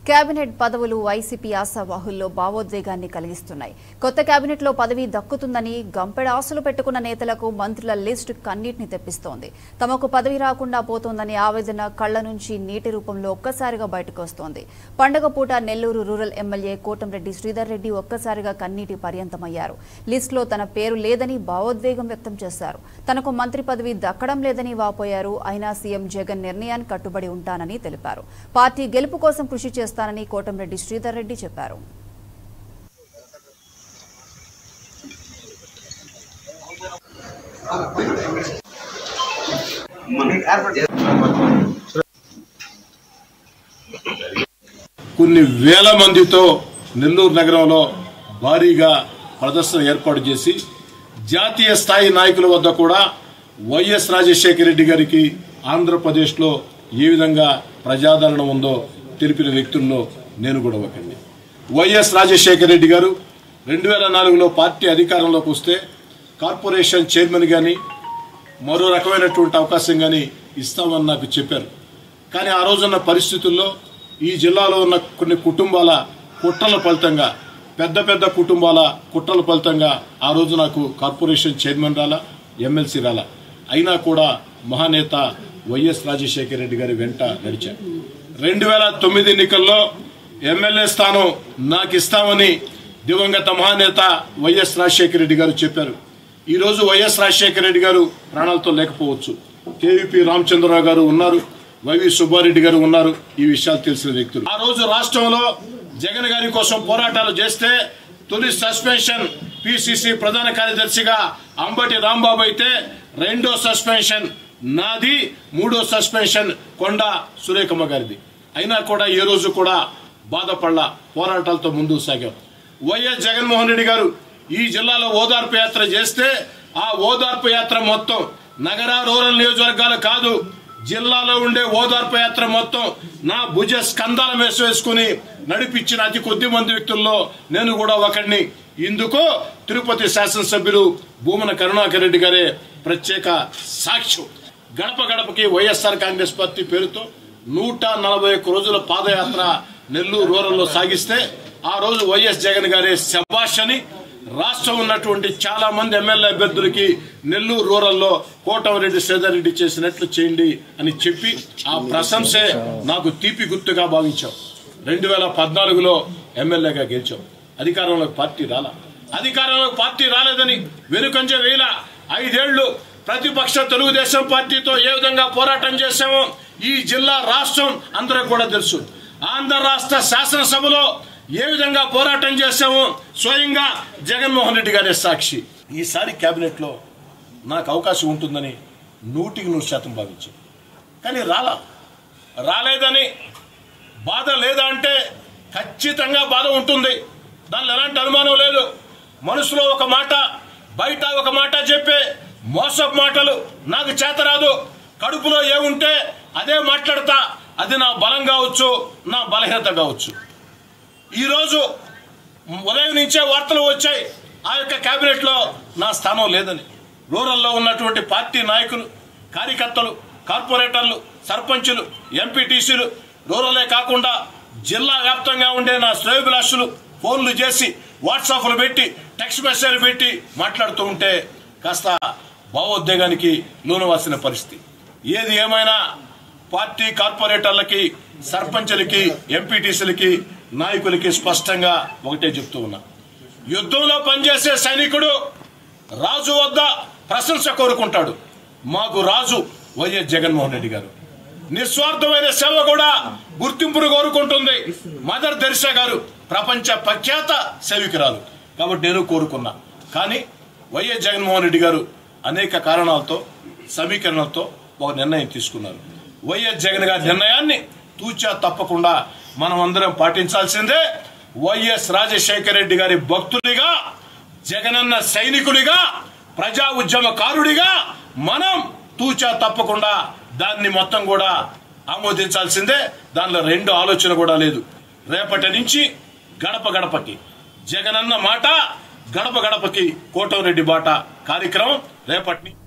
cabinet పదవులు YCP ఆశావాహుల్లో భావోద్వేగాన్ని కలిగిస్తున్నాయి కొత్త కేబినెట్లో పదవి దక్కుతుందని గంపెడ ఆశలు పెట్టుకున్న నేతలకు మంత్రుల లిస్టు కన్నీటిని తెప్పిస్తోంది తమకు పదవి రాకుండా పోతోందని ఆవేదన కళ్ల నుంచి నీటి రూపంలో ఒక్కసారిగా బయటకు వస్తోంది పండగ పూట నెల్లూరు రూరల్ ఎమ్మెల్యే కోటంరెడ్డి శ్రీధర్ రెడ్డి ఒక్కసారిగా కన్నీటి పర్యంతమయ్యారు లిస్టులో తన పేరు లేదని భావోద్వేగం వ్యక్తం చేశారు తనకు మంత్రి పదవి దక్కడం లేదని వాపోయారు అయినా సీఎం జగన్ నిర్ణయానికి కట్టుబడి ఉంటానని తెలిపారు పార్టీ గెలుపు కోసం కృషి చేస్తానని కోటంరెడ్డి శ్రీధర్ రెడ్డి చెప్పారు కొన్ని వేల మందితో నెల్లూరు నగరంలో భారీగా ప్రదర్శన ఏర్పాటు చేసి జాతీయ స్థాయి నాయకుల వద్ద కూడా వైఎస్ రాజశేఖర రెడ్డి గారికి ఆంధ్రప్రదేశ్లో ఏ విధంగా ప్రజాదరణ ఉందో తెలిపిన వ్యక్తుల్లో నేను కూడా ఒకరిని వైఎస్ రాజశేఖర రెడ్డి గారు రెండు వేల నాలుగులో పార్టీ అధికారంలోకి వస్తే కార్పొరేషన్ చైర్మన్ కానీ మరో రకమైనటువంటి అవకాశం కానీ ఇస్తామని నాకు చెప్పారు కానీ ఆ రోజున్న పరిస్థితుల్లో ఈ జిల్లాలో ఉన్న కొన్ని కుటుంబాల కుట్రల ఫలితంగా పెద్ద పెద్ద కుటుంబాల కుట్రల ఫలితంగా ఆ రోజు నాకు కార్పొరేషన్ చైర్మన్ రాలా ఎమ్మెల్సీ రాలా అయినా కూడా మహానేత వైఎస్ రాజశేఖర రెడ్డి గారి వెంట నడిచారు రెండు వేల తొమ్మిది ఎన్నికల్లో ఎమ్మెల్యే స్థానం నాకు ఇస్తామని దివంగత మహానేత వైఎస్ రాజశేఖర రెడ్డి గారు చెప్పారు ఈ రోజు వైఎస్ రాజశేఖర రెడ్డి గారు ప్రాణాలతో లేకపోవచ్చు కేవీపీ రామచంద్రరావు గారు ఉన్నారు వైవి సుబ్బారెడ్డి గారు ఉన్నారు ఈ విషయాలు తెలిసిన వ్యక్తులు ఆ రోజు రాష్ట్రంలో జగన్ గారి కోసం పోరాటాలు చేస్తే తొలి సస్పెన్షన్ పిసిసి ప్రధాన కార్యదర్శిగా అంబటి రాంబాబు అయితే రెండో సస్పెన్షన్ నాది మూడో సస్పెన్షన్ కొండ సురేఖమ్మ గారిది అయినా కూడా ఏ రోజు కూడా బాధపడల పోరాటాలతో ముందుకు సాగాం వైఎస్ జగన్మోహన్ రెడ్డి గారు ఈ జిల్లాలో ఓదార్పు యాత్ర చేస్తే ఆ ఓదార్పు యాత్ర మొత్తం నగర రూరల్ నియోజకవర్గాలు కాదు జిల్లాలో ఉండే ఓదార్పు యాత్ర మొత్తం నా భుజ స్కందాల వేసి వేసుకుని నడిపించిన అతి కొద్ది మంది వ్యక్తుల్లో నేను కూడా ఒకడిని ఇందుకు తిరుపతి శాసనసభ్యులు భూమన కరుణాకర్ రెడ్డి గారే ప్రత్యేక సాక్ష్యం గడప గడపకి వైఎస్ఆర్ కాంగ్రెస్ పార్టీ పేరుతో నూట నలభై ఒక్క రోజుల పాదయాత్ర నెల్లూరు రూరల్లో సాగిస్తే ఆ రోజు వైఎస్ జగన్ గారే శబాష్ అని రాష్ట్రం ఉన్నటువంటి చాలా మంది ఎమ్మెల్యే అభ్యర్థులకి నెల్లూరు రూరల్లో కోటమిరెడ్డి శ్రీధర్ రెడ్డి చేసినట్లు చేయండి అని చెప్పి ఆ ప్రశంసే నాకు తీపి గుర్తుగా భావించాం రెండు వేల పద్నాలుగులో ఎమ్మెల్యేగా గెలిచాం అధికారంలోకి పార్టీ రాలా అధికారంలోకి పార్టీ రాలేదని వెనుకంజ వేల ఐదేళ్లు ప్రతిపక్ష తెలుగుదేశం పార్టీతో ఏ విధంగా పోరాటం చేశామో ఈ జిల్లా రాష్ట్రం అందరికి కూడా తెలుసు ఆంధ్ర రాష్ట్ర శాసనసభలో ఏ విధంగా పోరాటం చేశామో స్వయంగా జగన్మోహన్ రెడ్డి గారే సాక్షి ఈసారి కేబినెట్ లో నాకు అవకాశం ఉంటుందని నూటికి నూరు శాతం భావించాను కానీ రాలా రాలేదని బాధ లేదా అంటే ఖచ్చితంగా బాధ ఉంటుంది దానిలో ఎలాంటి అనుమానం లేదు మనసులో ఒక మాట బయట ఒక మాట చెప్పే మోసపు మాటలు నాకు చేతరాదు కడుపులో ఏముంటే అదే మాట్లాడతా అది నా బలం కావచ్చు నా బలహీనత కావచ్చు ఈరోజు ఉదయం నుంచే వార్తలు వచ్చాయి ఆ యొక్క కేబినెట్ లో నా స్థానం లేదని రూరల్లో ఉన్నటువంటి పార్టీ నాయకులు కార్యకర్తలు కార్పొరేటర్లు సర్పంచులు ఎంపీటీసీలు రూరలే కాకుండా జిల్లా వ్యాప్తంగా ఉండే నా శ్రేయోభిలాషులు ఫోన్లు చేసి వాట్సాప్లు పెట్టి టెక్స్ట్ మెసేజ్ పెట్టి మాట్లాడుతూ ఉంటే కాస్త భావోద్వేగానికి లోనవాల్సిన పరిస్థితి ఏది ఏమైనా పార్టీ కార్పొరేటర్లకి సర్పంచులకి ఎంపీటీసీలకి నాయకులకి స్పష్టంగా ఒకటే చెప్తూ ఉన్నా యుద్ధంలో పనిచేసే సైనికుడు రాజు వద్ద ప్రశంస కోరుకుంటాడు మాకు రాజు వైఎస్ జగన్మోహన్ రెడ్డి గారు నిస్వార్థమైన సేవ కూడా గుర్తింపును కోరుకుంటుంది మదర్ దర్శ గారు ప్రపంచ ప్రఖ్యాత సేవికురాలు కాబట్టి నేను కోరుకున్నా కానీ వైఎస్ జగన్మోహన్ రెడ్డి గారు అనేక కారణాలతో సమీకరణలతో ఒక నిర్ణయం తీసుకున్నారు వైఎస్ జగన్ గారి నిర్ణయాన్ని తూచా తప్పకుండా మనం అందరం పాటించాల్సిందే వైఎస్ రాజశేఖర రెడ్డి గారి భక్తుడిగా జగనన్న సైనికుడిగా ప్రజా ఉద్యమకారుడిగా మనం తూచా తప్పకుండా దాన్ని మొత్తం కూడా ఆమోదించాల్సిందే దానిలో రెండు ఆలోచన కూడా లేదు రేపటి నుంచి గడప గడపకి జగనన్న మాట గడప గడపకి కోటమిరెడ్డి బాట కార్యక్రమం రేపటి